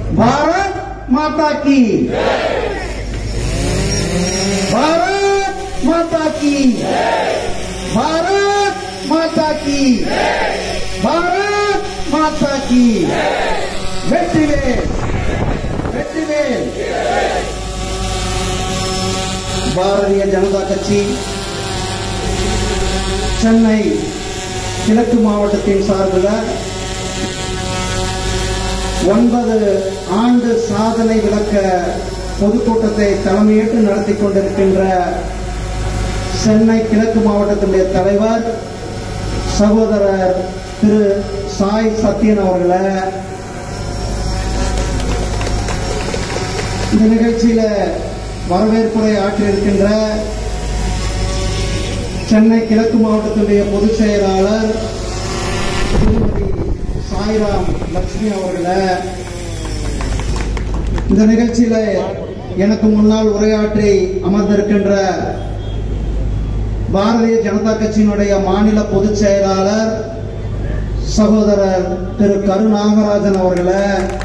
பாரத் மாதா கி பாரத் மாதா கி பாரத் மாதா கி பாரத் மாதா கி வெற்றிவேல் வெற்றிவேல் பாரதிய ஜனதா கட்சி சென்னை கிழக்கு மாவட்டத்தின் சார்பில் ஒன்பது ஆண்டு சாதனை விளக்க பொதுக்கூட்டத்தை தலைமையேற்று நடத்தி கொண்டிருக்கின்ற சென்னை கிழக்கு மாவட்டத்தினுடைய தலைவர் சகோதரர் திரு சாய் சத்யன் அவர்களை இந்த நிகழ்ச்சியில வரவேற்புரை ஆற்றியிருக்கின்ற சென்னை கிழக்கு மாவட்டத்தினுடைய பொதுச் செயலாளர் திருமதி சாய்ராம் லட்சுமி அவர்களை இந்த நிகழ்ச்சியில எனக்கு முன்னால் உரையாற்றி அமர்ந்திருக்கின்ற பாரதிய ஜனதா கட்சியினுடைய மாநில பொதுச் செயலாளர் சகோதரர் திரு கருநாகராஜன் அவர்களை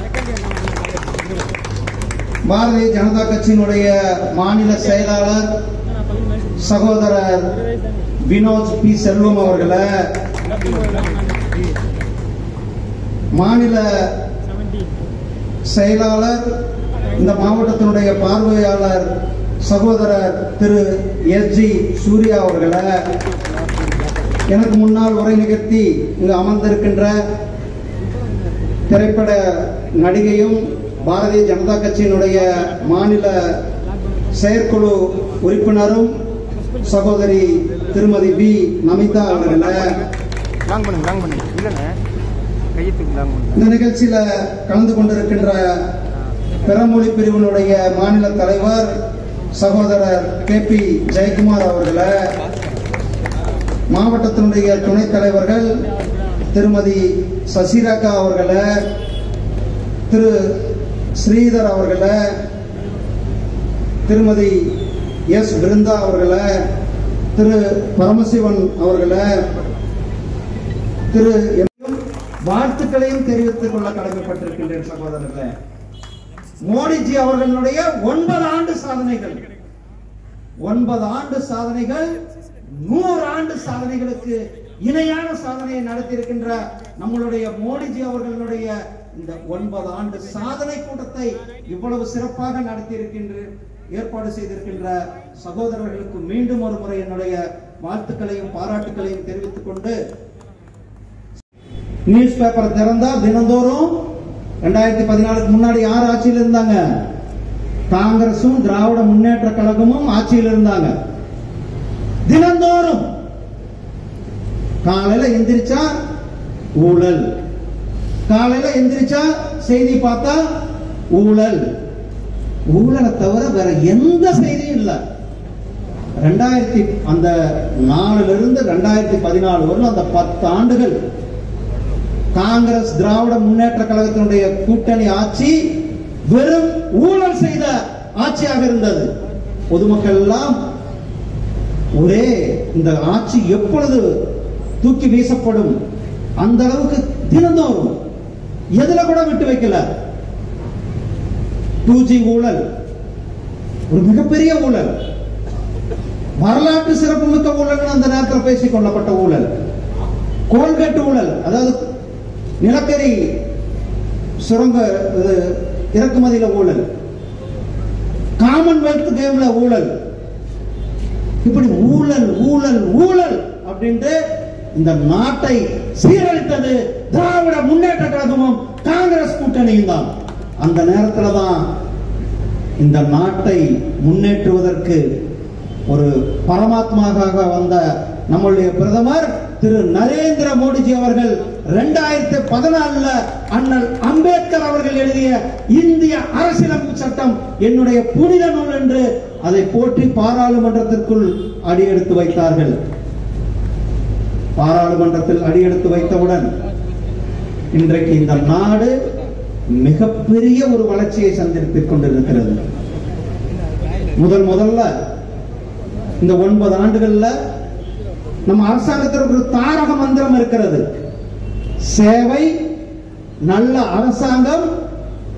பாரதிய ஜனதா கட்சியினுடைய மாநில செயலாளர் சகோதரர் வினோத் பி செல்வம் அவர்களை மாநில செயலாளர் இந்த மாவட்டத்தினுடைய பார்வையாளர் சகோதரர் திரு எஸ் ஜி சூர்யா அவர்களை எனக்கு முன்னால் உரை நிகழ்த்தி இங்கு அமர்ந்திருக்கின்ற திரைப்பட நடிகையும் பாரதிய ஜனதா கட்சியினுடைய மாநில செயற்குழு உறுப்பினரும் சகோதரி திருமதி பி நமிதா அவர்களை லாங் பண்ணுங்க லாங் பண்ணுங்க இல்லைண்ணே கையத்துக்கு லாங் பண்ணுங்க இந்த நிகழ்ச்சியில கலந்து கொண்டிருக்கின்ற பிறமொழி பிரிவினுடைய மாநில தலைவர் சகோதரர் கே பி ஜெயக்குமார் அவர்களை மாவட்டத்தினுடைய துணைத் தலைவர்கள் திருமதி சசிரேகா அவர்களை திரு ஸ்ரீதர் அவர்களை திருமதி எஸ் பிருந்தா அவர்களை திரு பரமசிவன் அவர்களை திரு எம். வாழ்த்துக்களையும் தெரிவித்துக் கொள்ள கடமைப்பட்டிருக்கின்றேன் சகோதரர்களே மோடிஜி அவர்களுடைய ஒன்பது ஆண்டு சாதனைகள் ஒன்பது ஆண்டு சாதனைகள் நூறு ஆண்டு சாதனைகளுக்கு இணையான சாதனையை நடத்தியிருக்கின்ற நம்மளுடைய மோடிஜி அவர்களுடைய இந்த ஒன்பது ஆண்டு சாதனை கூட்டத்தை இவ்வளவு சிறப்பாக நடத்தியிருக்கின்ற ஏற்பாடு செய்திருக்கின்ற சகோதரர்களுக்கு மீண்டும் ஒரு முறை என்னுடைய வாழ்த்துக்களையும் பாராட்டுக்களையும் தெரிவித்துக் கொண்டு நியூஸ் பேப்பர் திறந்தா தினந்தோறும் ரெண்டாயிரத்தி பதினாலுக்கு முன்னாடி யார் ஆட்சியில் இருந்தாங்க காங்கிரசும் திராவிட முன்னேற்ற கழகமும் ஆட்சியில் இருந்தாங்க தினந்தோறும் காலையில எந்திரிச்சா ஊழல் காலையில எந்திரிச்சா செய்தி பார்த்தா ஊழல் ஊழலை தவிர வேற எந்த செய்தியும் இல்லை ரெண்டாயிரத்தி அந்த நாலுல இருந்து ரெண்டாயிரத்தி பதினாலு வரலும் அந்த பத்து ஆண்டுகள் காங்கிரஸ் திராவிட முன்னேற்ற கழகத்தினுடைய கூட்டணி ஆட்சி வெறும் ஊழல் செய்த ஆட்சியாக இருந்தது பொதுமக்கள் எல்லாம் ஒரே இந்த ஆட்சி எப்பொழுது தூக்கி வீசப்படும் அந்த அளவுக்கு தினந்தோறும் எதுல கூட விட்டு வைக்கல டூ ஜி ஊழல் ஒரு மிகப்பெரிய ஊழல் வரலாற்று சிறப்புமிக்க ஊழல் அந்த நேரத்தில் பேசிக் கொள்ளப்பட்ட ஊழல் கோல்கட் ஊழல் அதாவது நிலக்கரி சுரங்க இது இறக்குமதியில ஊழல் காமன்வெல்த் கேம்ல ஊழல் இப்படி ஊழல் ஊழல் ஊழல் அப்படின்ட்டு இந்த நாட்டை சீரழித்தது திராவிட முன்னேற்ற கழகமும் காங்கிரஸ் கூட்டணியும் தான் அந்த நேரத்துல தான் இந்த நாட்டை முன்னேற்றுவதற்கு ஒரு பரமாத்மாக வந்த நம்முடைய பிரதமர் திரு நரேந்திர மோடிஜி அவர்கள் இரண்டாயிரத்தி பதினாலுல அண்ணல் அம்பேத்கர் அவர்கள் எழுதிய இந்திய அரசியலமைப்பு சட்டம் என்னுடைய புனித நூல் என்று அதை போற்றி பாராளுமன்றத்திற்குள் அடியெடுத்து வைத்தார்கள் பாராளுமன்றத்தில் அடியெடுத்து வைத்தவுடன் இன்றைக்கு இந்த நாடு மிகப்பெரிய ஒரு வளர்ச்சியை சந்தித்துக் கொண்டிருக்கிறது முதல் முதல்ல இந்த ஒன்பது ஆண்டுகள்ல நம்ம அரசாங்கத்திற்கு ஒரு தாரக மந்திரம் இருக்கிறது சேவை நல்ல அரசாங்கம்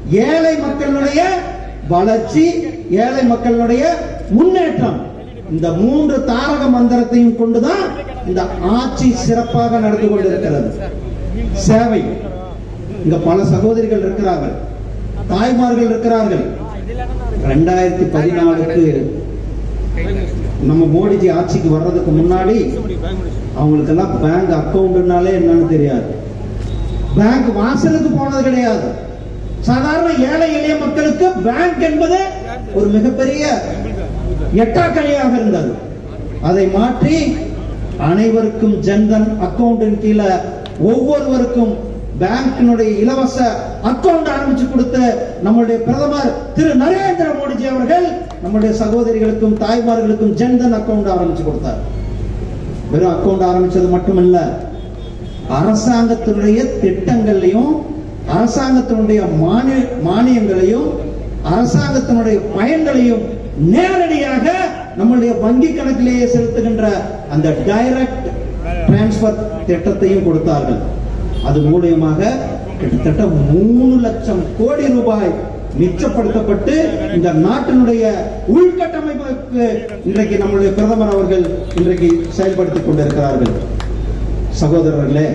ஏழை மக்களுடைய வளர்ச்சி ஏழை மக்களுடைய முன்னேற்றம் இந்த மூன்று தாரக மந்திரத்தையும் கொண்டுதான் இந்த ஆட்சி சிறப்பாக நடந்து கொண்டிருக்கிறது சேவை இங்க பல சகோதரிகள் இருக்கிறார்கள் தாய்மார்கள் இருக்கிறார்கள் ரெண்டாயிரத்தி பதினாலுக்கு நம்ம மோடிஜி ஆட்சிக்கு வர்றதுக்கு முன்னாடி அவங்களுக்கெல்லாம் பேங்க் அக்கவுண்ட்னாலே என்னன்னு தெரியாது பேங்க் வாசலுக்கு போனது கிடையாது சாதாரண ஏழை எளிய மக்களுக்கு பேங்க் என்பது ஒரு மிகப்பெரிய எட்டாக்கணியாக இருந்தது அதை மாற்றி அனைவருக்கும் ஜன்தன் அக்கவுண்டின் கீழே ஒவ்வொருவருக்கும் பேங்கினுடைய இலவச அக்கவுண்ட் ஆரம்பிச்சு கொடுத்த நம்முடைய பிரதமர் திரு நரேந்திர மோடிஜி அவர்கள் நம்முடைய சகோதரிகளுக்கும் தாய்மார்களுக்கும் ஜன்தன் அக்கவுண்ட் ஆரம்பிச்சு கொடுத்தார் வெறும் அக்கவுண்ட் ஆரம்பிச்சது மட்டுமல்ல அரசாங்கத்தினுடைய திட்டங்களையும் அரசாங்கத்தினுடைய மானிய மானியங்களையும் அரசாங்கத்தினுடைய பயன்களையும் நேரடியாக நம்முடைய வங்கி கணக்கிலேயே செலுத்துகின்ற அந்த டைரக்ட் டிரான்ஸ்பர் திட்டத்தையும் கொடுத்தார்கள் அது மூலியமாக கிட்டத்தட்ட மூணு லட்சம் கோடி ரூபாய் மிச்சப்படுத்தப்பட்டு இந்த நாட்டினுடைய உள்கட்டமைப்புக்கு இன்றைக்கு நம்முடைய பிரதமர் அவர்கள் இன்றைக்கு செயல்படுத்திக் கொண்டிருக்கிறார்கள் சகோதரர்களே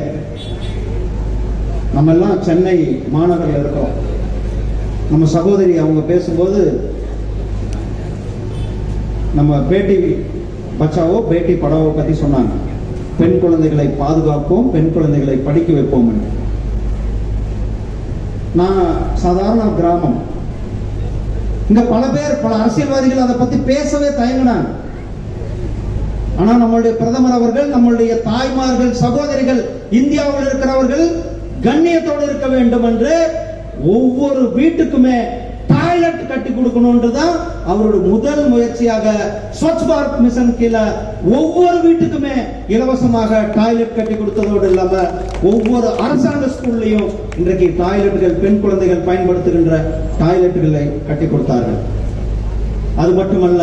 நம்ம எல்லாம் சென்னை மாநகரில் இருக்கோம் நம்ம சகோதரி அவங்க பேசும்போது நம்ம பேட்டி பச்சாவோ பேட்டி படாவோ பத்தி சொன்னாங்க பெண் குழந்தைகளை பாதுகாப்போம் பெண் குழந்தைகளை படிக்க வைப்போம் என்று. நான் சாதாரண கிராமம் இங்க பல பேர் பல அரசியல்வாதிகள் அதை பத்தி பேசவே தயங்கினாங்க ஆனா நம்மளுடைய பிரதமர் அவர்கள் நம்மளுடைய தாய்மார்கள் சகோதரிகள் இந்தியாவில் இருக்கிறவர்கள் கண்ணியத்தோடு இருக்க வேண்டும் என்று ஒவ்வொரு வீட்டுக்குமே டாய்லெட் கட்டி கொடுக்கணும்ன்றதுதான் அவருடைய முதல் முயற்சியாக ஸ்வச் பாரத் மிஷன் கீழே ஒவ்வொரு வீட்டுக்குமே இலவசமாக டாய்லெட் கட்டி கொடுத்ததோடு இல்லாம ஒவ்வொரு அரசாங்க ஸ்கூல்லையும் இன்றைக்கு டாய்லெட்டுகள் பெண் குழந்தைகள் பயன்படுத்துகின்ற டாய்லெட்டுகளை கட்டி கொடுத்தார்கள் அது மட்டுமல்ல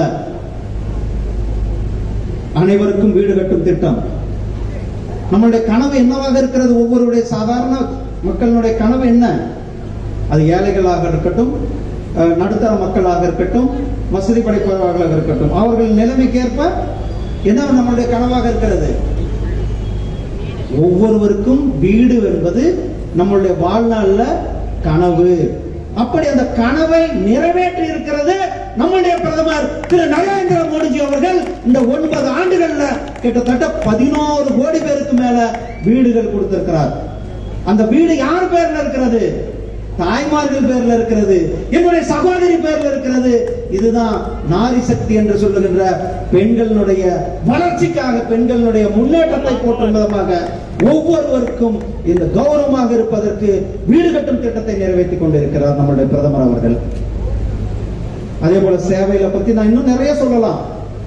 அனைவருக்கும் வீடு கட்டும் திட்டம் நம்மளுடைய கனவு என்னவாக இருக்கிறது ஒவ்வொருடைய சாதாரண மக்களுடைய கனவு என்ன அது ஏழைகளாக இருக்கட்டும் அஹ், நடுத்தர மக்களாக இருக்கட்டும் வசதி படைப்பவர்களாக இருக்கட்டும் அவர்கள் நிலைமைக்கேற்ப என்ன நம்மளுடைய கனவாக இருக்கிறது ஒவ்வொருவருக்கும் வீடு என்பது நம்மளுடைய வாழ்நாள்ல கனவு அப்படி அந்த கனவை நிறைவேற்றி இருக்கிறது நம்முடைய பிரதமர் திரு நரேந்திர மோடிஜி அவர்கள் இந்த ஒன்பது ஆண்டுகள்ல கிட்டத்தட்ட பதினோரு கோடி பேருக்கு மேல வீடுகள் கொடுத்திருக்கிறார் அந்த வீடு யார் பேர்ல இருக்கிறது தாய்மார்கள் பேர்ல இருக்கிறது என்னுடைய சகோதரி பேர்ல இருக்கிறது இதுதான் நாரி சக்தி என்று சொல்லுகின்ற பெண்களுடைய வளர்ச்சிக்காக பெண்களுடைய முன்னேற்றத்தை போற்றும் விதமாக ஒவ்வொருவருக்கும் இந்த கௌரவமாக இருப்பதற்கு வீடு கட்டும் திட்டத்தை நிறைவேற்றிக் கொண்டிருக்கிறார் நம்முடைய பிரதமர் அவர்கள் அதே போல சேவையில பத்தி நான் இன்னும் நிறைய சொல்லலாம்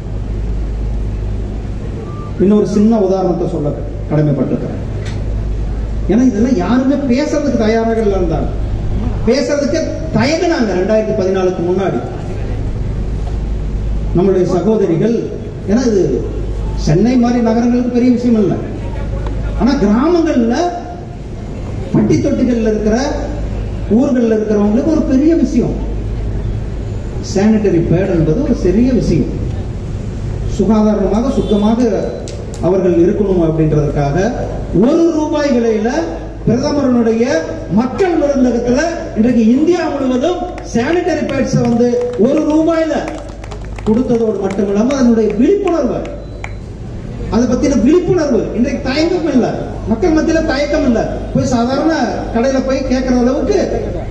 இன்னொரு சின்ன உதாரணத்தை சொல்ல கடமைப்பட்டிருக்கிறேன் ஏன்னா இதெல்லாம் யாருமே பேசுறதுக்கு தயாராக இல்லை இருந்தாங்க பேசுறதுக்கு தயங்கினாங்க ரெண்டாயிரத்தி பதினாலுக்கு முன்னாடி நம்மளுடைய சகோதரிகள் ஏன்னா இது சென்னை மாதிரி நகரங்களுக்கு பெரிய விஷயம் இல்லை ஆனா கிராமங்கள்ல பட்டி தொட்டிகள்ல இருக்கிற ஊர்கள்ல இருக்கிறவங்களுக்கு ஒரு பெரிய விஷயம் சானிட்டரி பேட் என்பது ஒரு சிறிய விஷயம் சுகாதாரமாக சுத்தமாக அவர்கள் இருக்கணும் அப்படின்றதுக்காக ஒரு ரூபாய் விலையில பிரதமரனுடைய மக்கள் மருந்தகத்துல இன்றைக்கு இந்தியா முழுவதும் சானிட்டரி பேட்ஸ் வந்து ஒரு ரூபாயில கொடுத்ததோடு மட்டுமில்லாம அதனுடைய விழிப்புணர்வு அதை பத்தின விழிப்புணர்வு இன்றைக்கு தயக்கம் இல்ல மக்கள் மத்தியில தயக்கம் இல்ல போய் சாதாரண கடையில போய் கேட்கிற அளவுக்கு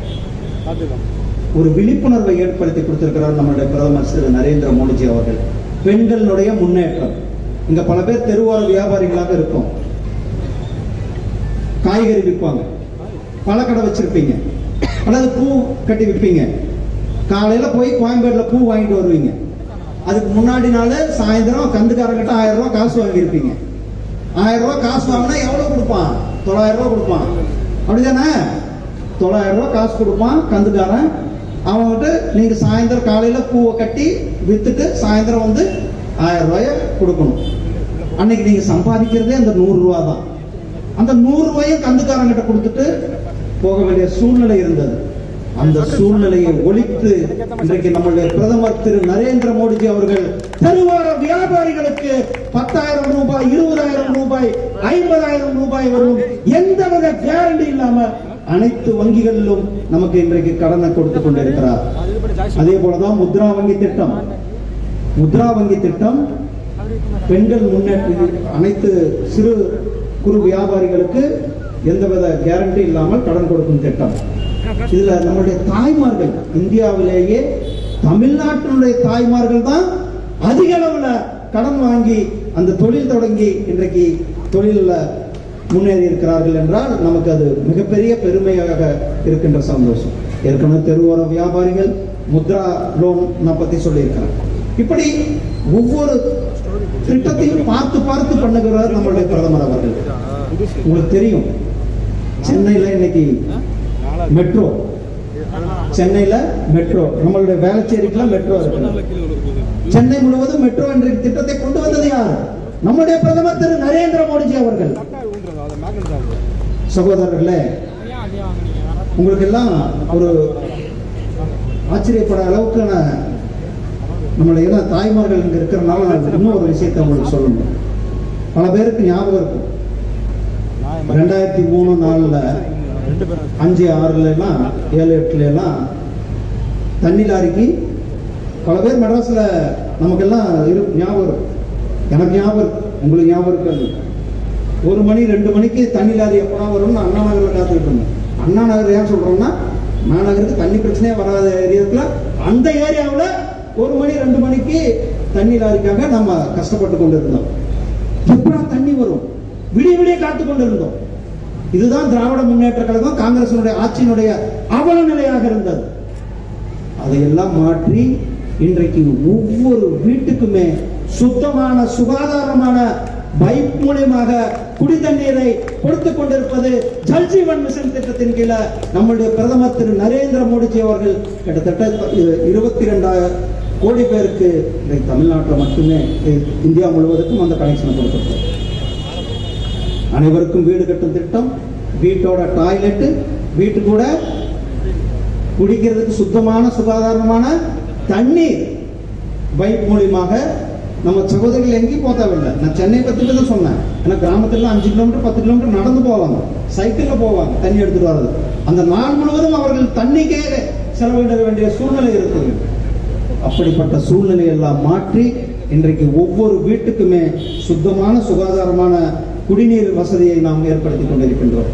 ஒரு விழிப்புணர்வை ஏற்படுத்தி கொடுத்திருக்கிறார் நம்முடைய பிரதமர் திரு நரேந்திர மோடிஜி அவர்கள் பெண்களுடைய முன்னேற்றம் இங்க பல பேர் தெருவோர வியாபாரிகளாக இருக்கும் காய்கறி விற்பாங்க பழக்கடை வச்சிருப்பீங்க அல்லது பூ கட்டி விற்பீங்க காலையில போய் கோயம்பேடுல பூ வாங்கிட்டு வருவீங்க அதுக்கு முன்னாடி நாள் சாயந்தரம் கந்துக்காரங்கிட்ட ஆயிரம் ரூபாய் காசு வாங்கியிருப்பீங்க ஆயிரம் ரூபாய் காசு வாங்கினா எவ்வளவு கொடுப்பான் தொள்ளாயிரம் ரூபாய் கொடுப்பான் அப்படிதானே தொள்ளாயிரம் ரூபாய் காசு கொடுப்பான் கந்துக்காரன் அவன்கிட்ட நீங்க சாயந்தரம் காலையில பூவை கட்டி வித்துட்டு சாயந்தரம் வந்து ஆயிரம் ரூபாய கொடுக்கணும் அன்னைக்கு நீங்க சம்பாதிக்கிறதே அந்த நூறு ரூபா தான் அந்த நூறு ரூபாயும் கந்துக்காரங்கிட்ட கொடுத்துட்டு போக வேண்டிய சூழ்நிலை இருந்தது அந்த சூழ்நிலையை ஒழித்து இன்றைக்கு நம்முடைய பிரதமர் திரு நரேந்திர மோடிஜி அவர்கள் தெருவோர வியாபாரிகளுக்கு பத்தாயிரம் ரூபாய் இருபதாயிரம் ரூபாய் ஐம்பதாயிரம் ரூபாய் வரும் எந்தவித கேரண்டி இல்லாம அனைத்து வங்கிகளிலும் நமக்கு இன்றைக்கு கடனை கொடுத்து கொண்டிருக்கிறார் அதே போலதான் முத்ரா வங்கி திட்டம் முத்ரா வங்கி திட்டம் பெண்கள் முன்னேற்ற அனைத்து சிறு குறு வியாபாரிகளுக்கு எந்தவித கேரண்டி இல்லாமல் கடன் கொடுக்கும் திட்டம் இதுல நம்முடைய தாய்மார்கள் இந்தியாவிலேயே தமிழ்நாட்டினுடைய தாய்மார்கள் தான் அதிக அளவுல கடன் வாங்கி அந்த தொழில் தொடங்கி இன்றைக்கு தொழிலில் முன்னேறி இருக்கிறார்கள் என்றால் நமக்கு அது மிகப்பெரிய பெருமையாக இருக்கின்ற சந்தோஷம் ஏற்கனவே தெருவோர வியாபாரிகள் முத்ரா லோன் நான் பத்தி சொல்லியிருக்கிறேன் இப்படி ஒவ்வொரு திட்டத்தையும் பார்த்து பார்த்து பண்ணுகிறார் நம்மளுடைய பிரதமர் அவர்கள் உங்களுக்கு தெரியும் சென்னையில இன்னைக்கு மெட்ரோ சென்னையில மெட்ரோ நம்மளுடைய வேளச்சேரிக்குலாம் மெட்ரோ இருக்கு சென்னை முழுவதும் மெட்ரோ என்ற திட்டத்தை கொண்டு வந்தது யார் நம்முடைய பிரதமர் திரு நரேந்திர மோடிஜி அவர்கள் சகோதரர்களே உங்களுக்கு எல்லாம் ஒரு ஆச்சரியப்பட அளவுக்கான நம்மளுடைய ஏன்னா தாய்மார்கள் இங்க இருக்கிறனால நான் இன்னும் ஒரு விஷயத்தை உங்களுக்கு சொல்லணும் பல பேருக்கு ஞாபகம் இருக்கும் ரெண்டாயிரத்தி மூணு நாலுல அஞ்சு ஆறுல எல்லாம் ஏழு எட்டுல எல்லாம் தண்ணி லாரிக்கு பல பேர் மெட்ராஸ்ல நமக்கெல்லாம் இரு ஞாபகம் இருக்கும் எனக்கு ஞாபகம் இருக்கு உங்களுக்கு ஞாபகம் இருக்காது ஒரு மணி ரெண்டு மணிக்கு தண்ணி லாரி எப்படா வரும்னு அண்ணா நகர்ல காத்துக்கிட்டு இருந்தோம் அண்ணா நகர் ஏன் சொல்றோம்னா அண்ணா நகருக்கு தண்ணி பிரச்சனையே வராத ஏரியாவுக்குள்ள அந்த ஏரியாவுல ஒரு மணி ரெண்டு மணிக்கு தண்ணி லாரிக்காக நம்ம கஷ்டப்பட்டு கொண்டு இருந்தோம் எப்படா தண்ணி வரும் விடிய விடிய காத்து கொண்டு இருந்தோம் இதுதான் திராவிட முன்னேற்ற கழகம் காங்கிரசினுடைய ஆட்சியினுடைய அவல நிலையாக இருந்தது அதையெல்லாம் மாற்றி இன்றைக்கு ஒவ்வொரு வீட்டுக்குமே சுத்தமான சுகாதாரமான பைப் மூலியமாக குடி தண்ணீரை கொடுத்து கொண்டிருப்பது ஜல் ஜீவன் மிஷன் திட்டத்தின் கீழே நம்முடைய பிரதமர் திரு நரேந்திர மோடிஜி அவர்கள் கிட்டத்தட்ட இருபத்தி ரெண்டாயிரம் கோடி பேருக்கு இன்றைக்கு தமிழ்நாட்டில் மட்டுமே இந்தியா முழுவதுக்கும் அந்த கனெக்ஷனை கொடுத்திருக்கோம் அனைவருக்கும் வீடு கட்டும் திட்டம் வீட்டோட டாய்லெட் வீட்டு கூட குடிக்கிறதுக்கு சுத்தமான சுகாதாரமான தண்ணீர் பைப் மூலியமாக நம்ம சகோதரிகள் எங்கேயும் போக தேவையில்லை நான் சென்னை பத்தி தான் சொன்னேன் ஏன்னா கிராமத்துல அஞ்சு கிலோமீட்டர் பத்து கிலோமீட்டர் நடந்து போவாங்க சைக்கிள்ல போவாங்க தண்ணி எடுத்துட்டு வர்றது அந்த நாள் முழுவதும் அவர்கள் தண்ணிக்கே செலவிட வேண்டிய சூழ்நிலை இருக்குது அப்படிப்பட்ட சூழ்நிலையை எல்லாம் மாற்றி இன்றைக்கு ஒவ்வொரு வீட்டுக்குமே சுத்தமான சுகாதாரமான குடிநீர் வசதியை நாம் ஏற்படுத்தி கொண்டிருக்கின்றோம்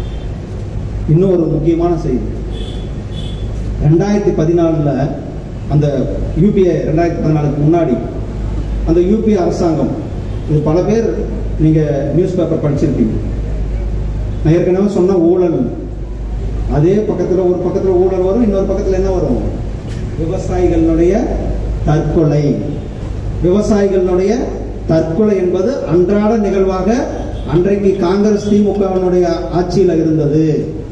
இன்னொரு முக்கியமான செய்தி ரெண்டாயிரத்தி பதினாலுல அந்த யூபிஏ ரெண்டாயிரத்தி பதினாலுக்கு முன்னாடி அந்த யூபிஏ அரசாங்கம் இது பல பேர் நீங்க நியூஸ் பேப்பர் படிச்சிருப்பீங்க நான் ஏற்கனவே சொன்ன ஊழல் அதே பக்கத்துல ஒரு பக்கத்துல ஊழல் வரும் இன்னொரு பக்கத்துல என்ன வரும் விவசாயிகளுடைய தற்கொலை விவசாயிகளுடைய தற்கொலை என்பது அன்றாட நிகழ்வாக அன்றைக்கு காங்கிரஸ் திமுகவினுடைய ஆட்சியில் இருந்தது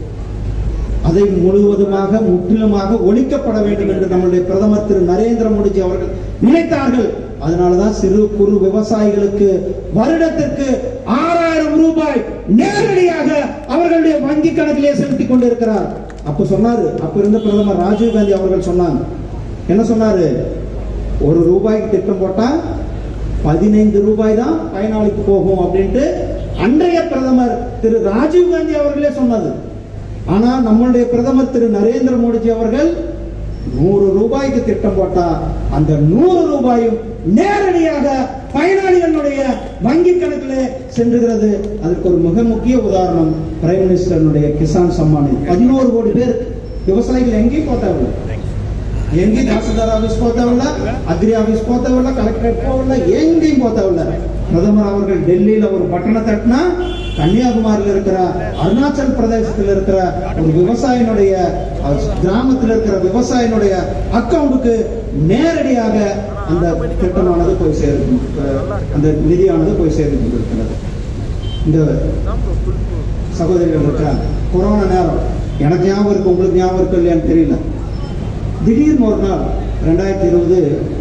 அதை முழுவதுமாக முற்றிலுமாக ஒழிக்கப்பட வேண்டும் என்று நம்முடைய பிரதமர் திரு நரேந்திர மோடிஜி அவர்கள் நினைத்தார்கள் அதனாலதான் சிறு குறு விவசாயிகளுக்கு வருடத்திற்கு ஆறாயிரம் ரூபாய் நேரடியாக அவர்களுடைய வங்கி கணக்கிலே செலுத்திக் கொண்டிருக்கிறார் அப்ப சொன்னாரு அப்ப இருந்த பிரதமர் ராஜீவ் காந்தி அவர்கள் சொன்னாங்க என்ன சொன்னாரு ஒரு ரூபாய்க்கு திட்டம் போட்டா பதினைந்து ரூபாய் தான் பயனாளிக்கு போகும் அப்படின்ட்டு அன்றைய பிரதமர் திரு ராஜீவ் காந்தி அவர்களே சொன்னது ஆனா நம்மளுடைய பிரதமர் திரு நரேந்திர மோடிஜி அவர்கள் நூறு ரூபாய்க்கு திட்டம் போட்டா அந்த நூறு ரூபாயும் நேரடியாக பயனாளிகளுடைய வங்கி கணக்கில் சென்றுகிறது அதற்கு ஒரு மிக முக்கிய உதாரணம் பிரைம் மினிஸ்டருடைய கிசான் சம்மான் நிதி. பதினோரு கோடி பேர் விவசாயிகள் எங்கேயும் போட்டாங்க எங்கேயும் தாசில்தார் ஆபீஸ் போக தேவையில்ல அக்ரி ஆபீஸ் போக தேவையில்ல கலெக்டரேட் போகல எங்கேயும் போக தேவையில்ல பிரதமர் அவர்கள் டெல்லியில ஒரு பட்டணை தட்டினா கன்னியாகுமரியில் இருக்கிற அருணாச்சல் பிரதேசத்தில் இருக்கிற ஒரு விவசாயினுடைய அஹ், கிராமத்தில் இருக்கிற விவசாயினுடைய அக்கவுண்டுக்கு நேரடியாக அந்த திட்டமானது போய் சேரும் அஹ், அந்த நிதியானது போய் சேர்ந்து கொண்டிருக்கிறது இந்த சகோதரிகள் இருக்கிறாங்க கொரோனா நேரம் எனக்கு ஞாபகம் இருக்கு உங்களுக்கு ஞாபகம் இருக்கு இல்லையான்னு தெரியல திடீர்னு ஒரு நாள் ரெண்டாயிரத்தி இருபது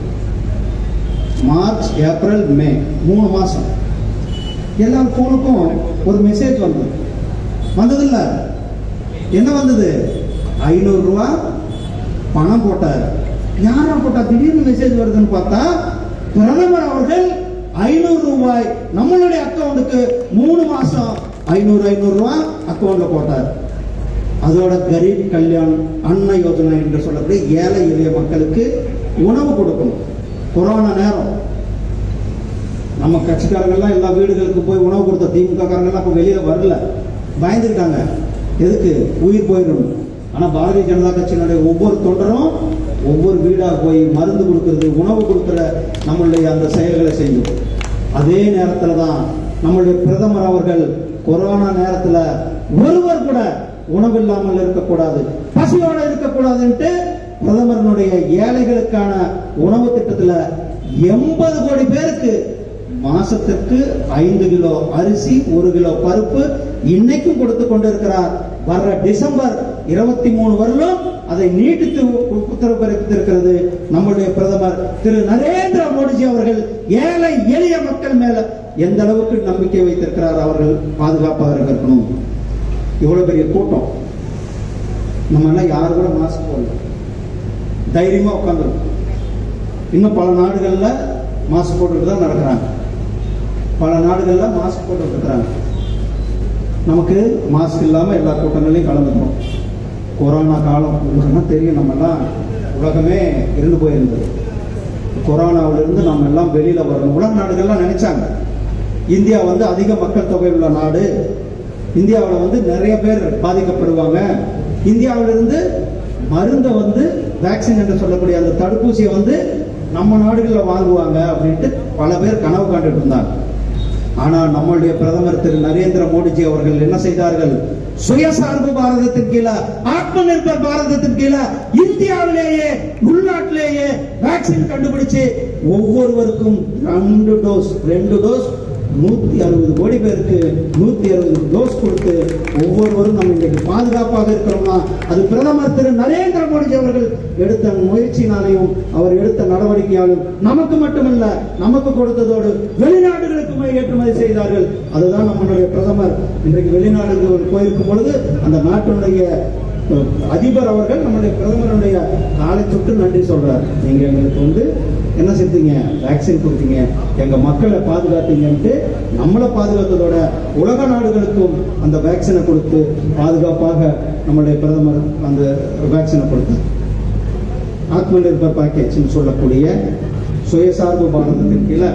மார்ச் ஏப்ரல் மே மூணு மாசம் எல்லார் போனுக்கும் ஒரு மெசேஜ் வந்தது வந்ததில்ல என்ன வந்தது ஐநூறு ரூபா பணம் போட்டார் யாரா போட்டா திடீர்னு மெசேஜ் வருதுன்னு பார்த்தா பிரதமர் அவர்கள் ஐநூறு ரூபாய் நம்மளுடைய அக்கவுண்டுக்கு மூணு மாசம் ஐநூறு ஐநூறு ரூபாய் அக்கவுண்ட்ல போட்டார் அதோட கரீப் கல்யாண் அன்ன யோஜனா என்று சொல்லக்கூடிய ஏழை எளிய மக்களுக்கு உணவு கொடுக்கணும் கொரோனா நேரம் நம்ம கட்சிக்காரங்கெல்லாம் எல்லா வீடுகளுக்கு போய் உணவு கொடுத்த திமுக காரங்கெல்லாம் அப்போ வெளியில வரல பயந்துக்கிட்டாங்க எதுக்கு உயிர் போயிடும் ஆனா பாரதிய ஜனதா கட்சியினுடைய ஒவ்வொரு தொண்டரும் ஒவ்வொரு வீடா போய் மருந்து கொடுக்கறது உணவு கொடுக்கிற நம்மளுடைய அந்த செயல்களை செய்யும் அதே நேரத்துல தான் நம்மளுடைய பிரதமர் அவர்கள் கொரோனா நேரத்துல ஒருவர் கூட உணவு இல்லாமல் இருக்கக்கூடாது பசியோட இருக்கக்கூடாதுன்ட்டு பிரதமரனுடைய ஏழைகளுக்கான உணவு திட்டத்துல எண்பது கோடி பேருக்கு மாசத்திற்கு ஐந்து கிலோ அரிசி ஒரு கிலோ பருப்பு இன்னைக்கும் கொடுத்து கொண்டிருக்கிறார் வர்ற டிசம்பர் இருபத்தி மூணு வருடம் அதை நீட்டித்து உ- உத்தரவு பிறப்பித்திருக்கிறது நம்முடைய பிரதமர் திரு நரேந்திர மோடிஜி அவர்கள் ஏழை எளிய மக்கள் மேல எந்த அளவுக்கு நம்பிக்கை வைத்திருக்கிறார் அவர்கள் பாதுகாப்பாக இருக்கணும் இவ்வளவு பெரிய கூட்டம் நம்ம எல்லாம் யாரு கூட மாஸ்க் போடல தைரியமா உட்காந்துருக்கோம் இன்னும் பல நாடுகள்ல மாஸ்க் போட்டுட்டு தான் நடக்கிறாங்க பல நாடுகள்ல மாஸ்க் போட்டுட்டு இருக்கிறாங்க நமக்கு மாஸ்க் இல்லாம எல்லா கூட்டங்களையும் கலந்துக்கிறோம் கொரோனா காலம் உங்களுக்குன்னா தெரியும் நம்ம எல்லாம் உலகமே இருந்து போயிருந்தது கொரோனாவிலிருந்து நம்ம எல்லாம் வெளியில வரணும் உலக நாடுகள்லாம் நினைச்சாங்க இந்தியா வந்து அதிக மக்கள் தொகை உள்ள நாடு இந்தியாவில் வந்து நிறைய பேர் பாதிக்கப்படுவாங்க இந்தியாவிலிருந்து மருந்தை வந்து வேக்சின் என்று சொல்லக்கூடிய அந்த தடுப்பூசியை வந்து நம்ம நாடுகளில் வாங்குவாங்க அப்படின்ட்டு பல பேர் கனவு காண்டுட்டு இருந்தாங்க ஆனா நம்மளுடைய பிரதமர் திரு நரேந்திர மோடிஜி அவர்கள் என்ன செய்தார்கள் சுயசார்பு பாரதத்தின் கீழே ஆத்ம நிர்பர் பாரதத்தின் கீழே இந்தியாவிலேயே உள்நாட்டிலேயே வேக்சின் கண்டுபிடிச்சு ஒவ்வொருவருக்கும் ரெண்டு டோஸ் ரெண்டு டோஸ் நூத்தி அறுபது கோடி பேருக்கு நூத்தி அறுபது டோஸ் கொடுத்து ஒவ்வொருவரும் நம்ம இன்றைக்கு பாதுகாப்பாக இருக்கிறோம்னா அது பிரதமர் திரு நரேந்திர மோடிஜி அவர்கள் எடுத்த முயற்சினாலையும் அவர் எடுத்த நடவடிக்கையாலும் நமக்கு மட்டுமல்ல நமக்கு கொடுத்ததோடு வெளிநாடுகளுக்குமே ஏற்றுமதி செய்தார்கள் அதுதான் நம்மளுடைய பிரதமர் இன்றைக்கு வெளிநாடுகள் போயிருக்கும் பொழுது அந்த நாட்டினுடைய அஹ், அதிபர் அவர்கள் நம்முடைய பிரதமருடைய காலை தொட்டு நன்றி சொல்றார் நீங்க எங்களுக்கு வந்து என்ன செஞ்சீங்க வேக்சின் கொடுத்தீங்க எங்க மக்களை பாதுகாத்தீங்கன்ட்டு நம்மளை பாதுகாத்ததோட உலக நாடுகளுக்கும் அந்த வேக்சினை கொடுத்து பாதுகாப்பாக நம்முடைய பிரதமர் அந்த வேக்சினை கொடுத்தார் ஆத்ம நிர்பர் பேக்கேஜ் சொல்லக்கூடிய சுயசார்பு பாரதத்தின் கீழே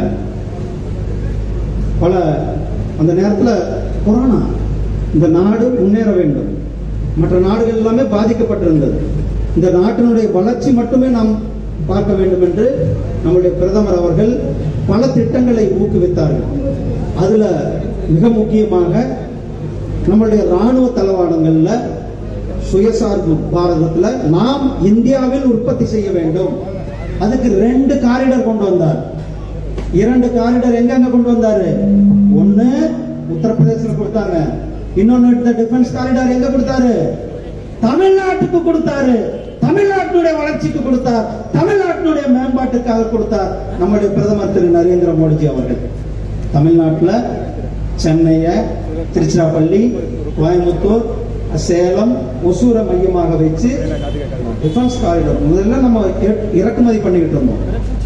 பல அந்த நேரத்துல கொரோனா இந்த நாடு முன்னேற வேண்டும் மற்ற நாடுகள் எல்லாமே பாதிக்கப்பட்டிருந்தது இந்த நாட்டினுடைய வளர்ச்சி மட்டுமே நாம் பார்க்க வேண்டும் என்று நம்முடைய பிரதமர் அவர்கள் பல திட்டங்களை ஊக்குவித்தார்கள் அதுல மிக முக்கியமாக நம்மளுடைய ராணுவ தளவாடங்கள்ல சுயசார்பு பாரதத்துல நாம் இந்தியாவில் உற்பத்தி செய்ய வேண்டும் அதுக்கு ரெண்டு காரிடர் கொண்டு வந்தார் இரண்டு காரிடர் எங்கெங்க கொண்டு வந்தாரு ஒண்ணு உத்தரப்பிரதேசத்துல கொடுத்தாங்க இன்னொன்னு இந்த டிஃபென்ஸ் காரிடார் எங்க கொடுத்தாரு தமிழ்நாட்டுக்கு கொடுத்தாரு தமிழ்நாட்டினுடைய வளர்ச்சிக்கு கொடுத்தார் தமிழ்நாட்டினுடைய மேம்பாட்டுக்காக கொடுத்தார் நம்முடைய பிரதமர் திரு நரேந்திர மோடிஜி அவர்கள் தமிழ்நாட்டுல சென்னைய திருச்சிராப்பள்ளி கோயம்புத்தூர் சேலம் ஒசூரை மையமாக வச்சு டிஃபென்ஸ் காரிடார் முதல்ல நம்ம இற- இறக்குமதி பண்ணிக்கிட்டு இருந்தோம்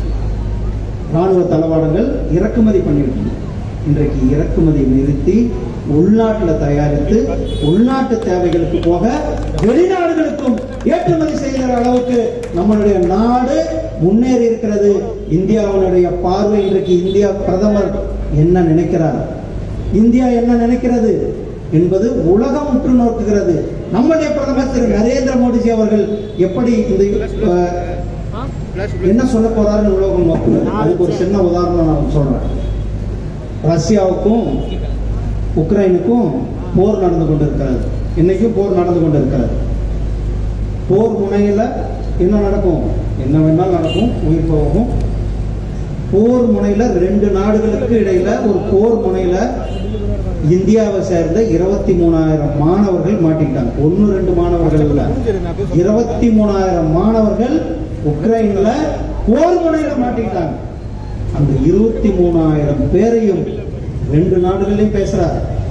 ராணுவ தளவாடங்கள் இறக்குமதி பண்ணிட்டு இருந்தோம் இன்றைக்கு இறக்குமதி நிறுத்தி உள்நாட்டில் தயாரித்து உள்நாட்டு தேவைகளுக்கு போக வெளிநாடுகளுக்கும் ஏற்றுமதி செய்கிற அளவுக்கு நம்மளுடைய நாடு முன்னேறி இருக்கிறது இந்தியாவினுடைய பார்வை இன்றைக்கு இந்தியா பிரதமர் என்ன நினைக்கிறார் இந்தியா என்ன நினைக்கிறது என்பது உலகம் உற்று நோக்குகிறது நம்முடைய பிரதமர் திரு நரேந்திர மோடிஜி அவர்கள் எப்படி இந்த அஹ், என்ன சொல்ல போறாருன்னு உலகம் நோக்குது அதுக்கு ஒரு சின்ன உதாரணம் நான் சொல்றேன் ரஷ்யாவுக்கும் உக்ரைனுக்கும் போர் நடந்து கொண்டிருக்கிறது இன்னைக்கும் போர் நடந்து கொண்டிருக்கிறது போர் முனையில என்ன நடக்கும் என்ன வேணாலும் நடக்கும் உயிர் போகும் போர் முனையில ரெண்டு நாடுகளுக்கு இடையில ஒரு போர் முனையில இந்தியாவை சேர்ந்த இருபத்தி மூணாயிரம் மாணவர்கள் மாட்டிக்கிட்டாங்க ஒன்னு ரெண்டு மாணவர்கள் இல்ல இருபத்தி மூணாயிரம் மாணவர்கள் உக்ரைன்ல போர் முனையில மாட்டிக்கிட்டாங்க அந்த இருபத்தி மூணாயிரம் பேரையும் ரெண்டு நாடுகளையும் பேசுறார்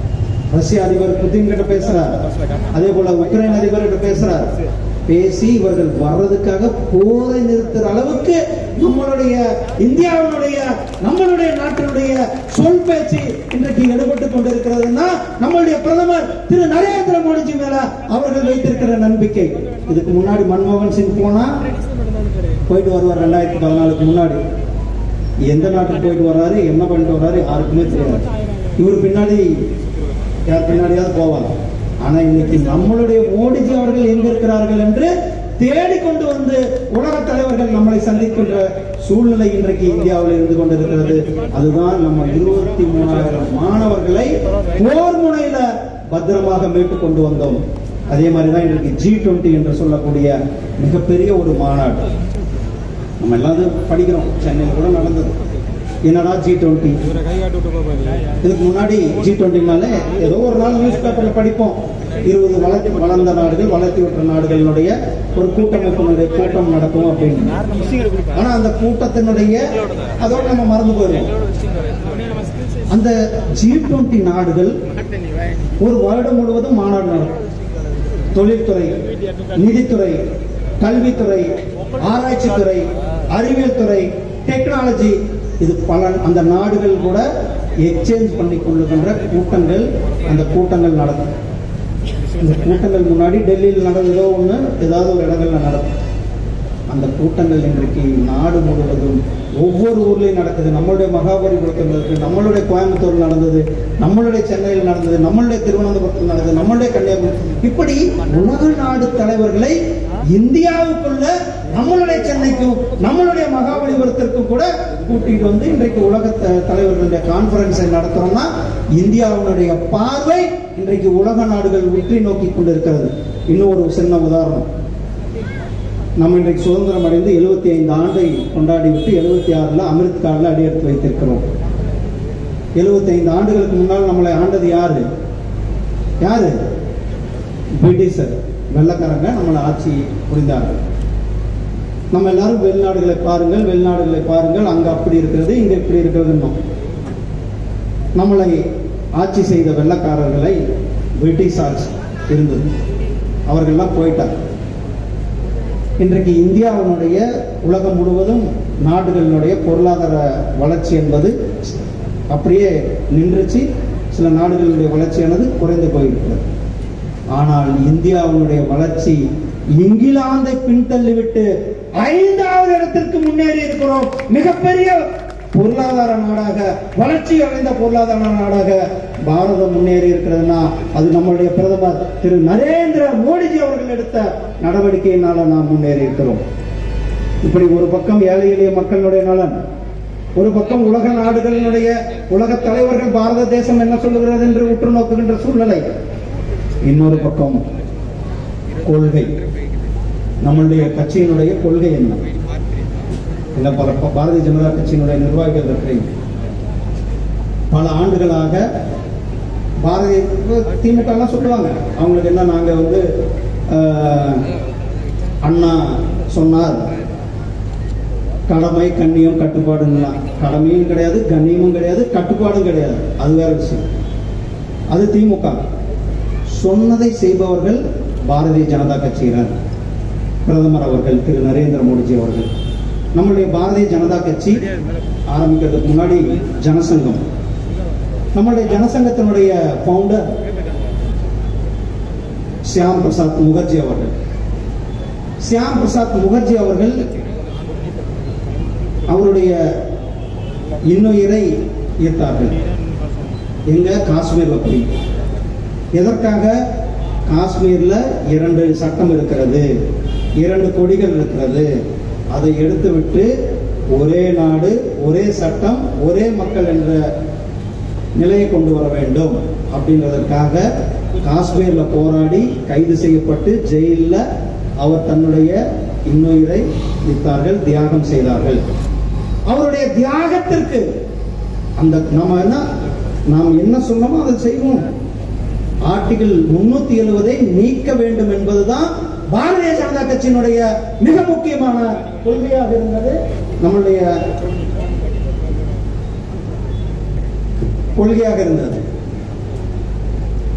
ரஷ்ய அதிபர் புதின் கிட்ட பேசுறார் அதே போல உக்ரைன் அதிபர் கிட்ட பேசுறார் பேசி இவர்கள் வர்றதுக்காக போரை நிறுத்துற அளவுக்கு நம்மளுடைய இந்தியாவினுடைய நம்மளுடைய நாட்டினுடைய சொல் பேச்சு இன்றைக்கு எடுபட்டு கொண்டிருக்கிறதுனா நம்மளுடைய பிரதமர் திரு நரேந்திர மோடிஜி மேல அவர்கள் வைத்திருக்கிற நம்பிக்கை இதுக்கு முன்னாடி மன்மோகன் சிங் போனா போயிட்டு வருவார் ரெண்டாயிரத்தி பதினாலுக்கு முன்னாடி எந்த நாட்டுக்கு போயிட்டு வர்றாரு என்ன பண்ணிட்டு வர்றாரு யாருக்குமே தெரியாது இவர் பின்னாடி யார் பின்னாடியாவது போவாங்க ஆனா இன்னைக்கு நம்மளுடைய மோடிஜி அவர்கள் எங்க இருக்கிறார்கள் என்று தேடிக்கொண்டு வந்து உலக தலைவர்கள் நம்மளை சந்திக்கின்ற சூழ்நிலை இன்றைக்கு இந்தியாவில் இருந்து கொண்டிருக்கிறது அதுதான் நம்ம இருபத்தி மூணாயிரம் மாணவர்களை போர் முனையில பத்திரமாக மீட்டு கொண்டு வந்தோம் அதே மாதிரிதான் இன்றைக்கு ஜி டுவெண்ட்டி என்று சொல்லக்கூடிய மிகப்பெரிய ஒரு மாநாடு நம்ம எல்லாரும் படிக்கிறோம் சென்னையில் கூட நடந்தது என்னடா ஜி டுவெண்ட்டி இதுக்கு முன்னாடி ஜி டுவெண்ட்டினாலே ஏதோ ஒரு நாள் நியூஸ் பேப்பர்ல படிப்போம் இருபது வளர்ச்சி வளர்ந்த நாடுகள் வளர்ச்சி பெற்ற நாடுகளினுடைய ஒரு கூட்டமைப்பினுடைய கூட்டம் நடக்கும் அப்படின்னு ஆனா அந்த கூட்டத்தினுடைய அதோட நம்ம மறந்து போயிடுவோம் அந்த ஜி டுவெண்ட்டி நாடுகள் ஒரு வருடம் முழுவதும் மாநாடு நடக்கும் தொழில்துறை நிதித்துறை கல்வித்துறை ஆராய்ச்சித்துறை அறிவியல் துறை டெக்னாலஜி இது பல அந்த நாடுகள் கூட எக்ஸ்சேஞ்ச் பண்ணி கொள்ளுகின்ற கூட்டங்கள் அந்த கூட்டங்கள் நடக்கும் இந்த கூட்டங்கள் முன்னாடி டெல்லியில் நடந்ததோ ஒன்று ஏதாவது ஒரு இடங்கள்ல நடக்கும் அந்த கூட்டங்கள் இன்றைக்கு நாடு முழுவதும் ஒவ்வொரு ஊர்லயும் நடக்குது நம்மளுடைய மகாபலிபுரத்தில் இருக்கு நம்மளுடைய கோயம்புத்தூர் நடந்தது நம்மளுடைய சென்னையில் நடந்தது நம்மளுடைய திருவனந்தபுரத்தில் நடந்தது நம்மளுடைய கன்னியாகுமரி இப்படி உலக நாடு தலைவர்களை இந்தியாவுக்குள்ள நம்மளுடைய சென்னைக்கும் நம்மளுடைய மகாபலிபுரத்திற்கும் கூட கூட்டிட்டு வந்து இன்றைக்கு உலக த- தலைவர்களுடைய கான்பரன்ஸை நடத்துறோம்னா இந்தியாவினுடைய பார்வை இன்றைக்கு உலக நாடுகள் உற்றி நோக்கி கொண்டிருக்கிறது இன்னும் ஒரு சின்ன உதாரணம் நம்ம இன்றைக்கு சுதந்திரம் அடைந்து 75 ஐந்து ஆண்டை கொண்டாடி விட்டு எழுபத்தி ஆறுல அமிர்த் கார்டில் அடியெடுத்து வைத்திருக்கிறோம் 75 ஆண்டுகளுக்கு முன்னால் நம்மளை ஆண்டது யாரு யாரு பிரிட்டிஷர் வெள்ளக்காரங்க நம்மளை ஆட்சி புரிந்தார்கள் நம்ம எல்லாரும் வெளிநாடுகளை பாருங்கள் வெளிநாடுகளை பாருங்கள் அங்க அப்படி இருக்கிறது இங்க இப்படி இருக்கிறதுன்னு நம்மளை ஆட்சி செய்த வெள்ளக்காரர்களை பிரிட்டிஷ் ஆட்சி இருந்தது அவர்கள்லாம் போயிட்டாங்க இன்றைக்கு இந்தியாவினுடைய உலகம் முழுவதும் நாடுகளினுடைய பொருளாதார வளர்ச்சி என்பது அப்படியே நின்றுச்சு சில நாடுகளுடைய வளர்ச்சியானது குறைந்து போயிருக்கிறது ஆனால் இந்தியாவினுடைய வளர்ச்சி இங்கிலாந்தை பின்தள்ளிவிட்டு ஐந்தாவது இடத்திற்கு முன்னேறி இருக்கிறோம் மிகப்பெரிய பொருளாதார நாடாக வளர்ச்சி அடைந்த பொருளாதார நாடாக பாரதம் முன்னேறி இருக்கிறதுனா அது நம்மளுடைய பிரதமர் திரு நரேந்திர மோடிஜி அவர்கள் எடுத்த நடவடிக்கையினால நாம் முன்னேறி இருக்கிறோம் இப்படி ஒரு பக்கம் ஏழை எளிய மக்களுடைய நலன் ஒரு பக்கம் உலக நாடுகளினுடைய உலக தலைவர்கள் பாரத தேசம் என்ன சொல்லுகிறது என்று உற்று நோக்குகின்ற சூழ்நிலை இன்னொரு பக்கம் கொள்கை நம்மளுடைய கட்சியினுடைய கொள்கை என்ன இல்ல பல ப- பாரதிய ஜனதா கட்சியினுடைய நிர்வாகிகள் இருக்கிறீங்க பல ஆண்டுகளாக பாரதிய திமுக எல்லாம் சொல்லுவாங்க அவங்களுக்கு என்ன நாங்க வந்து ஆஹ், அண்ணா சொன்னார் கடமை கண்ணியம் கட்டுப்பாடுங்களாம் கடமையும் கிடையாது கண்ணியமும் கிடையாது கட்டுப்பாடும் கிடையாது அது வேற விஷயம் அது திமுக சொன்னதை செய்பவர்கள் பாரதிய ஜனதா கட்சியினர் பிரதமர் அவர்கள் திரு நரேந்திர மோடிஜி அவர்கள் நம்முடைய பாரதிய ஜனதா கட்சி ஆரம்பிக்கிறதுக்கு முன்னாடி ஜனசங்கம் நம்மளுடைய ஜனசங்கத்தினுடைய ஃபவுண்டர் சியாம் பிரசாத் முகர்ஜி அவர்கள் சியாம் பிரசாத் முகர்ஜி அவர்கள் அவருடைய இன்னுயிரை ஈர்த்தார்கள் எங்க காஷ்மீர்ல போய் எதற்காக காஷ்மீர்ல இரண்டு சட்டம் இருக்கிறது இரண்டு கொடிகள் இருக்கிறது அதை எடுத்துவிட்டு ஒரே நாடு ஒரே சட்டம் ஒரே மக்கள் என்ற நிலையை கொண்டு வர வேண்டும் அப்படின்றதற்காக காஷ்மீர்ல போராடி கைது செய்யப்பட்டு ஜெயில்ல அவர் தன்னுடைய இன்னுயிரை வித்தார்கள் தியாகம் செய்தார்கள் அவருடைய தியாகத்திற்கு அந்த நம்ம என்ன நாம் என்ன சொன்னோமோ அதை செய்வோம் ஆர்டிகிள் முன்னூத்தி எழுவதை நீக்க வேண்டும் என்பதுதான் பாரதிய ஜனதா கட்சியினுடைய மிக முக்கியமான கொள்கையாக இருந்தது நம்மளுடைய கொள்கையாக இருந்தது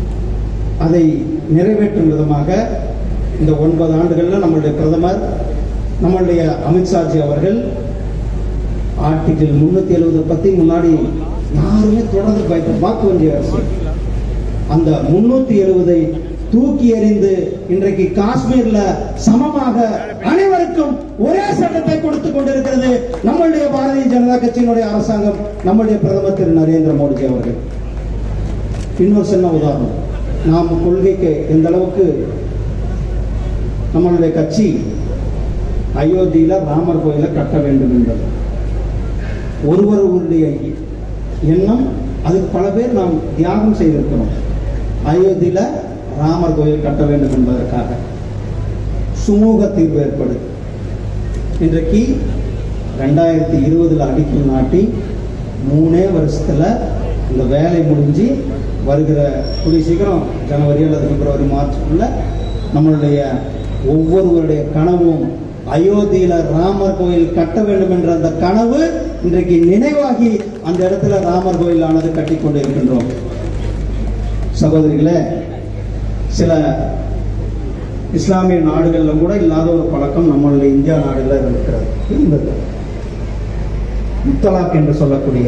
அதை நிறைவேற்றும் விதமாக இந்த ஒன்பது ஆண்டுகளில் நம்மளுடைய பிரதமர் நம்மளுடைய அமித்ஷாஜி அவர்கள் ஆர்டிகிள் முன்னூத்தி எழுபது பத்தி முன்னாடி யாருமே தொடர்ந்து பயப்பட வாக்கு வங்கி அரசு அந்த முன்னூத்தி எழுபதை தூக்கி எறிந்து இன்றைக்கு காஷ்மீர்ல சமமாக அனைவருக்கும் ஒரே சட்டத்தை கொடுத்துக் கொண்டிருக்கிறது நம்மளுடைய பாரதிய ஜனதா கட்சியினுடைய அரசாங்கம் நம்முடைய பிரதமர் திரு நரேந்திர மோடிஜி அவர்கள் இன்னொரு சின்ன உதாரணம் நாம் கொள்கைக்கு எந்த அளவுக்கு நம்மளுடைய கட்சி அயோத்தியில ராமர் கோயிலை கட்ட வேண்டும் என்பது ஒருவருடைய எண்ணம் அதுக்கு பல பேர் நாம் தியாகம் செய்திருக்கிறோம் அயோத்தியில ராமர் கோயில் கட்ட வேண்டும் என்பதற்காக சுமூக தீர்வு ஏற்படுது இன்றைக்கு ரெண்டாயிரத்தி இருபதுல அடிக்கல் நாட்டி மூணே வருஷத்துல இந்த வேலை முடிஞ்சு வருகிற கூடிய சீக்கிரம் ஜனவரி அல்லது பிப்ரவரி மார்ச்சுக்குள்ள நம்மளுடைய ஒவ்வொருவருடைய கனவும் அயோத்தியில ராமர் கோயில் கட்ட வேண்டும் என்ற அந்த கனவு இன்றைக்கு நினைவாகி அந்த இடத்துல ராமர் கோயில் ஆனது கட்டி கொண்டு இருக்கின்றோம் சகோதரிகளே சில இஸ்லாமிய நாடுகளில் கூட இல்லாத ஒரு பழக்கம் நம்மளுடைய இந்தியா நாடுல இருக்கிறது இருந்தது முத்தலாக் என்று சொல்லக்கூடிய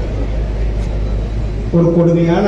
ஒரு கொடுமையான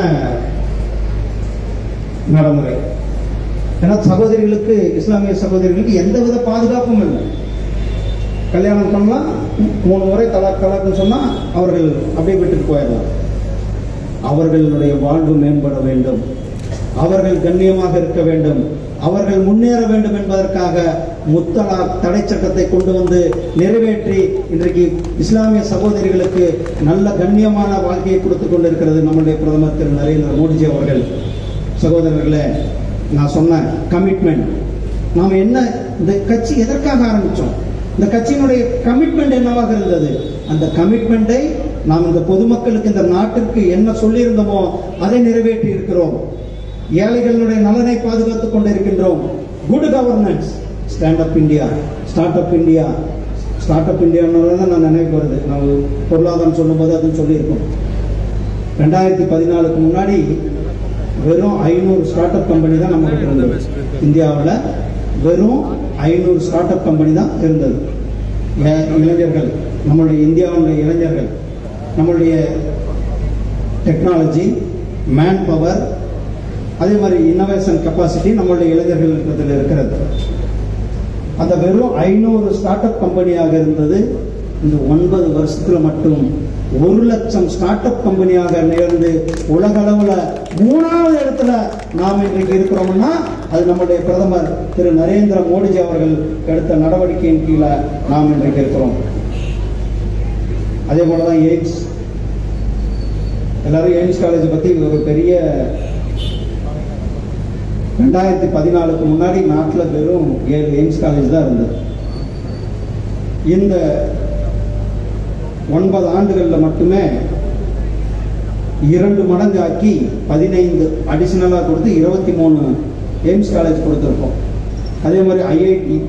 நடைமுறை ஏன்னா சகோதரிகளுக்கு இஸ்லாமிய சகோதரிகளுக்கு எந்தவித பாதுகாப்பும் இல்லை கல்யாணம் பண்ணலாம் மூணு முறை தலாக் தலாக்னு சொன்னா அவர்கள் அப்படியே விட்டுட்டு போயிடலாம் அவர்களுடைய வாழ்வு மேம்பட வேண்டும் அவர்கள் கண்ணியமாக இருக்க வேண்டும் அவர்கள் முன்னேற வேண்டும் என்பதற்காக முத்தலாக் தடை சட்டத்தை கொண்டு வந்து நிறைவேற்றி இன்றைக்கு இஸ்லாமிய சகோதரிகளுக்கு நல்ல கண்ணியமான வாழ்க்கையை கொடுத்துக் கொண்டிருக்கிறது நம்முடைய பிரதமர் திரு நரேந்திர மோடிஜி அவர்கள் சகோதரர்களே நான் சொன்ன கமிட்மெண்ட் நாம் என்ன இந்த கட்சி எதற்காக ஆரம்பிச்சோம் இந்த கட்சியினுடைய கமிட்மெண்ட் என்னவாக இருந்தது அந்த கமிட்மெண்ட்டை நாம் இந்த பொதுமக்களுக்கு இந்த நாட்டிற்கு என்ன சொல்லியிருந்தோமோ அதை நிறைவேற்றி இருக்கிறோம் ஏழைகளுடைய நலனை பாதுகாத்துக் கொண்டிருக்கின்றோம் good governance stand up India start up India start up இந்தியான்னு தான் நான் நினைவு வருது நான் பொருளாதாரம் சொல்லும்போது அதுவும் சொல்லியிருக்கோம் ரெண்டாயிரத்தி பதினாலுக்கு முன்னாடி வெறும் ஐநூறு ஸ்டார்ட் அப் கம்பெனி தான் நம்ம கிட்ட இருந்தது இந்தியாவில் வெறும் ஐநூறு ஸ்டார்ட் அப் கம்பெனி தான் இருந்தது ஏ- இளைஞர்கள் நம்மளுடைய இந்தியாவுடைய இளைஞர்கள் நம்மளுடைய டெக்னாலஜி மேன் பவர் அதே மாதிரி இன்னோவேஷன் கெப்பாசிட்டி நம்மளுடைய இளைஞர்கள் இருக்கிறது அந்த வெறும் ஐநூறு ஸ்டார்ட் அப் கம்பெனியாக இருந்தது இந்த ஒன்பது வருஷத்துல மட்டும் ஒரு லட்சம் ஸ்டார்ட் அப் கம்பெனியாக நேர்ந்து உலக அளவுல மூணாவது இடத்துல நாம் இன்றைக்கு இருக்கிறோம்னா அது நம்முடைய பிரதமர் திரு நரேந்திர மோடிஜி அவர்கள் எடுத்த நடவடிக்கையின் கீழே நாம் இன்றைக்கு இருக்கிறோம் அதே போலதான் எய்ம்ஸ் எல்லாரும் எய்ம்ஸ் காலேஜ் பத்தி ஒரு பெரிய ரெண்டாயிரத்தி பதினாலுக்கு முன்னாடி நாட்டில் வெறும் ஏழு எய்ம்ஸ் காலேஜ் தான் இருந்தது இந்த ஒன்பது ஆண்டுகளில் மட்டுமே இரண்டு மடங்கு ஆக்கி பதினைந்து அடிஷனலாக கொடுத்து இருபத்தி மூணு எய்ம்ஸ் காலேஜ் கொடுத்துருக்கோம் அதே மாதிரி ஐஐடி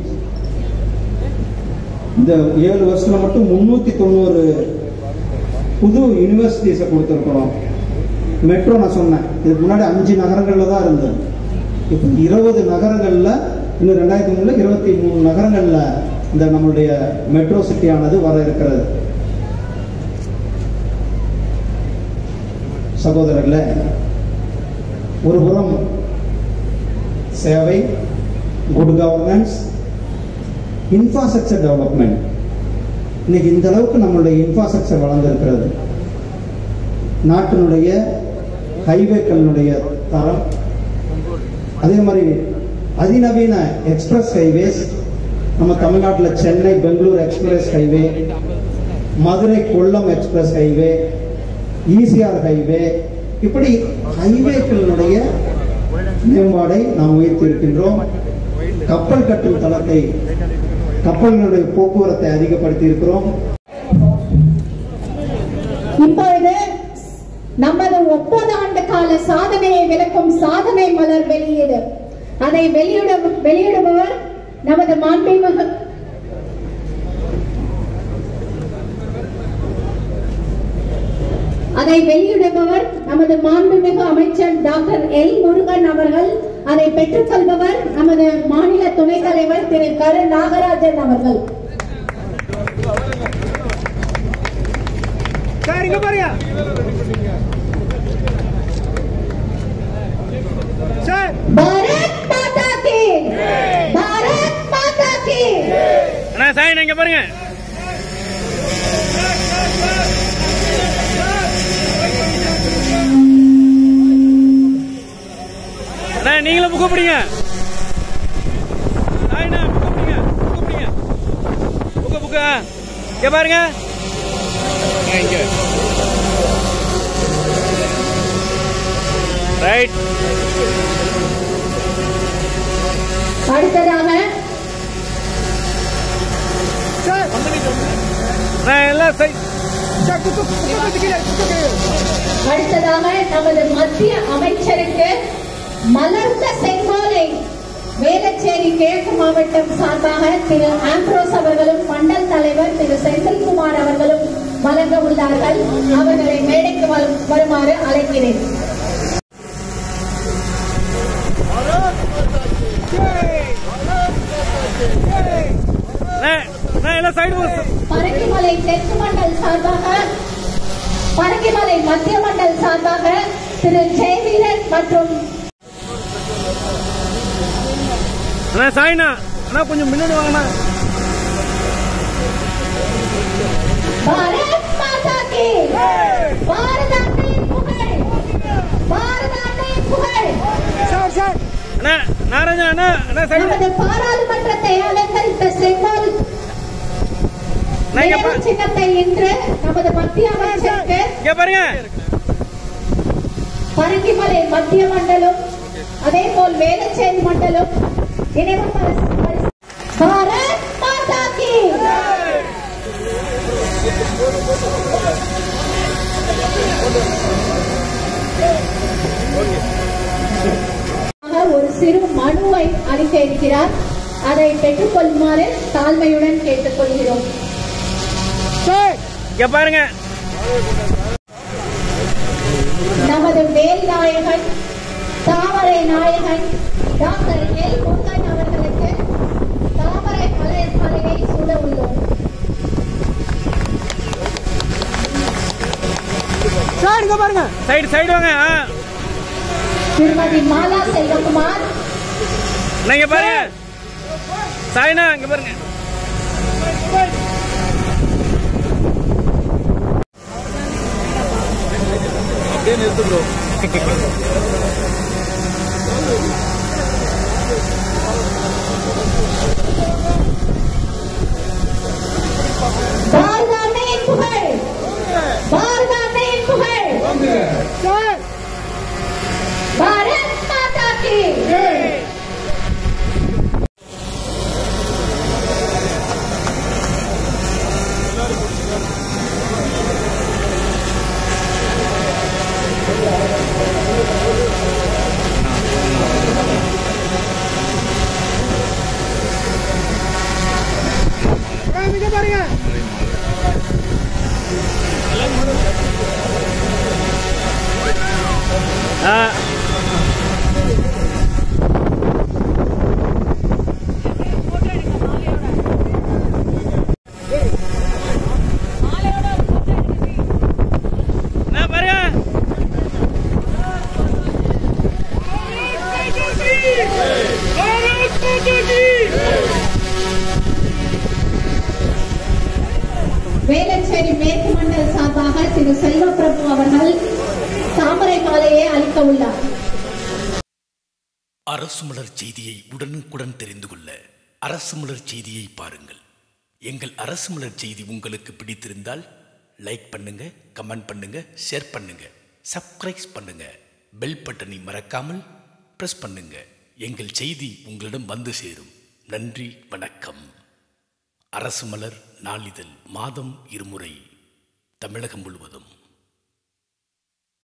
இந்த ஏழு வருஷத்துல மட்டும் முன்னூத்தி தொண்ணூறு புது யூனிவர்சிட்டிஸை கொடுத்துருக்குறோம் மெட்ரோ நான் சொன்னேன் இதுக்கு முன்னாடி அஞ்சு நகரங்கள்ல தான் இருந்தது இப்போ இருபது நகரங்கள்ல இன்னும் ரெண்டாயிரத்தி மூணுல இருபத்தி மூணு நகரங்கள்ல இந்த நம்மளுடைய மெட்ரோ சிட்டியானது வர இருக்கிறது சகோதரர்களே ஒரு புறம் சேவை குட் கவர்னன்ஸ் இன்ஃப்ராஸ்ட்ரக்சர் டெவலப்மெண்ட் இன்னைக்கு இந்த அளவுக்கு நம்மளுடைய இன்ஃப்ராஸ்ட்ரக்சர் வளர்ந்திருக்கிறது நாட்டினுடைய ஹைவேக்களினுடைய தரம் அதே மாதிரி அதிநவீன எக்ஸ்பிரஸ் ஹைவேஸ் நம்ம தமிழ்நாட்டில் Chennai Bengaluru express highway Madurai Kollam express highway ECR highway இப்படி ஹைவேக்களினுடைய மேம்பாடை நாம் உயர்த்தி இருக்கின்றோம் கப்பல் கட்டும் தளத்தை கப்பல்களுடைய போக்குவரத்தை அதிகப்படுத்தி இருக்கிறோம் இப்பொழுது நமது ஒன்பது ஆண்டு கால சாதனையை விளக்கும் சாதனை மலர் வெளியீடு அதை வெளியிட வெளியிடுபவர் நமது மாண்புமிகு அதை வெளியிடுபவர் நமது மாண்புமிகு அமைச்சர் டாக்டர் எல் முருகன் அவர்கள் அதை பெற்றுக்கொள்பவர் நமது மாநில துணைத் தலைவர் திரு கரு நாகராஜன் அவர்கள் சார் இங்க பாருங்க சார் பாரத் மாதா கி பாரத் மாதா கி அண்ணா சாய் இங்க பாருங்க அண்ணா நீங்களும் புக்கு பிடிங்க சாய்ண்ணா புக்கு பிடிங்க புக்கு பிடிங்க புக்கு புக்கு ஆ. இங்க பாருங்க ஆ, இங்க ரைட் அடுத்ததாக நான் எல்லாம் சை அடுத்ததாக நமது மத்திய அமைச்சருக்கு மலர்ந்த செங்கோலை வேளச்சேரி கிழக்கு மாவட்டம் சார்பாக திரு ஆம்ப்ரோஸ் அவர்களும் மண்டல் தலைவர் திரு செந்தில்குமார் அவர்களும் வழங்க உள்ளார்கள் அவர்களை மேடைக்கு வரு- வருமாறு அழைக்கிறேன் நான் நான் எல்லாம் சைடு பரங்கிமலை தெற்கு மண்டல் சார்பாக பரங்கிமலை மத்திய மண்டல் சார்பாக திரு ஜெயவீரன் மற்றும் அண்ணா சாய்ண்ணா அண்ணா கொஞ்சம் முன்னாடி வாங்கண்ணா பாரத் மாதா கி பாரத அன்னையின் புகழ் பாரத அன்னையின் புகழ் அண்ணா நாராயணா அண்ணா அண்ணா சைடு நமது பாராளுமன்றத்தை அலங்கரித்த செங்கோல் நான் இங்க பா- நினைவு சின்னத்தை இன்று நமது மத்திய அமைச்சருக்கு இங்க பாருங்க பரங்கிமலை மத்திய மண்டலம் அதே போல் வேளச்சேரி மண்டலம் நினைவு பரிசு பரிசு- பாரத் மாதா கி ஒரு சிறு மனுவை அளிக்க இருக்கிறார் அதை பெற்றுக்கொள்ளுமாறு தாழ்மையுடன் கேட்டுக்கொள்கிறோம் இங்க பாருங்க நமது வேல் நாயகன் தாமரை நாயகன் டாக்டர் எல் முருகன் அவர்களுக்கு தாமரை மலர் மலையை சூட உள்ளோம் சார் இங்க பாருங்க சைடு சைடு வாங்க ஆ. திருமதி மாலா செல்வகுமார் அண்ணா, இங்க பாருங்க சாய்ண்ணா இங்க பாருங்க பாரத அன்னையின் புகழ் பாரத அன்னையின் புகழ் பாரத் மாதா கி இங்க பாருங்க ஆ நான் பாருங்க வேளச்சேரி மேற்கு மண்டல சார்பாக திரு செல்வப்பிரபு அவர்கள் தாமரை மாலையை அளிக்க உள்ளார் அரசு மலர் செய்தியை உடனுக்குடன் தெரிந்து கொள்ள அரசு மலர் செய்தியை பாருங்கள் எங்கள் அரசு மலர் செய்தி உங்களுக்கு பிடித்திருந்தால் லைக் பண்ணுங்க கமெண்ட் பண்ணுங்க ஷேர் பண்ணுங்க சப்ஸ்கிரைப் பண்ணுங்க பெல் பட்டனை மறக்காமல் பிரஸ் பண்ணுங்க எங்கள் செய்தி உங்களிடம் வந்து சேரும் நன்றி வணக்கம் அரசு மலர் நாளிதழ் மாதம் இருமுறை தமிழகம் முழுவதும்